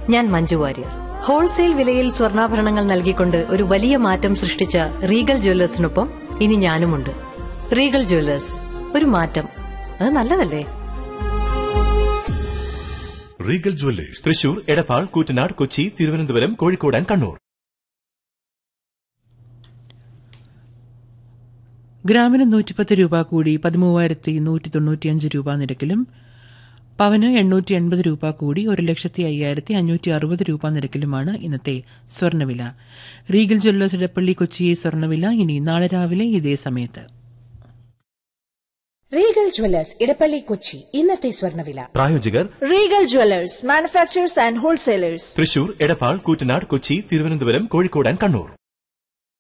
ഞാൻ മഞ്ജു വാര്യർ ഹോൾസെയിൽ വിലയിൽ സ്വർണ്ണാഭരണങ്ങൾ നൽകിക്കൊണ്ട് ഒരു വലിയ മാറ്റം സൃഷ്ടിച്ച റീഗൽ ജ്വല്ലേഴ്സിനൊപ്പം ഇനി ഞാനുമുണ്ട് റീഗൽ ജ്വല്ലേഴ്സ് ഒരു മാറ്റം അത് നല്ലതല്ലേ Regal Jewellers Thrissur Edappal Koottanad Kochi Thiruvananthapuram Kozhikode and Kannur ഗ്രാമിന് നൂറ്റിപ്പത്ത് രൂപ കൂടി പതിമൂവായിരത്തി നൂറ്റി തൊണ്ണൂറ്റിയഞ്ച് രൂപ നിരക്കിലും പവന് എണ്ണൂറ്റി എൺപത് രൂപ കൂടി ഒരു ലക്ഷത്തി അയ്യായിരത്തി അഞ്ഞൂറ്റി അറുപത് രൂപ നിരക്കിലുമാണ് ഇന്നത്തെ സ്വർണ്ണവില റീഗൽ ജ്വല്ലേഴ്സ് ഇടപ്പള്ളി കൊച്ചി സ്വർണ്ണവില ഇനി നാളെ രാവിലെ ഇതേ സമയത്ത് റീഗൽ ജ്വല്ലേഴ്സ് ഇടപ്പള്ളി കൊച്ചി ഇന്നത്തെ സ്വർണ്ണവില പ്രായോജകർ Regal Jewelers, manufacturers and wholesalers. Thrissur Edappal Koottanad Kochi Thiruvananthapuram Kozhikode and Kannur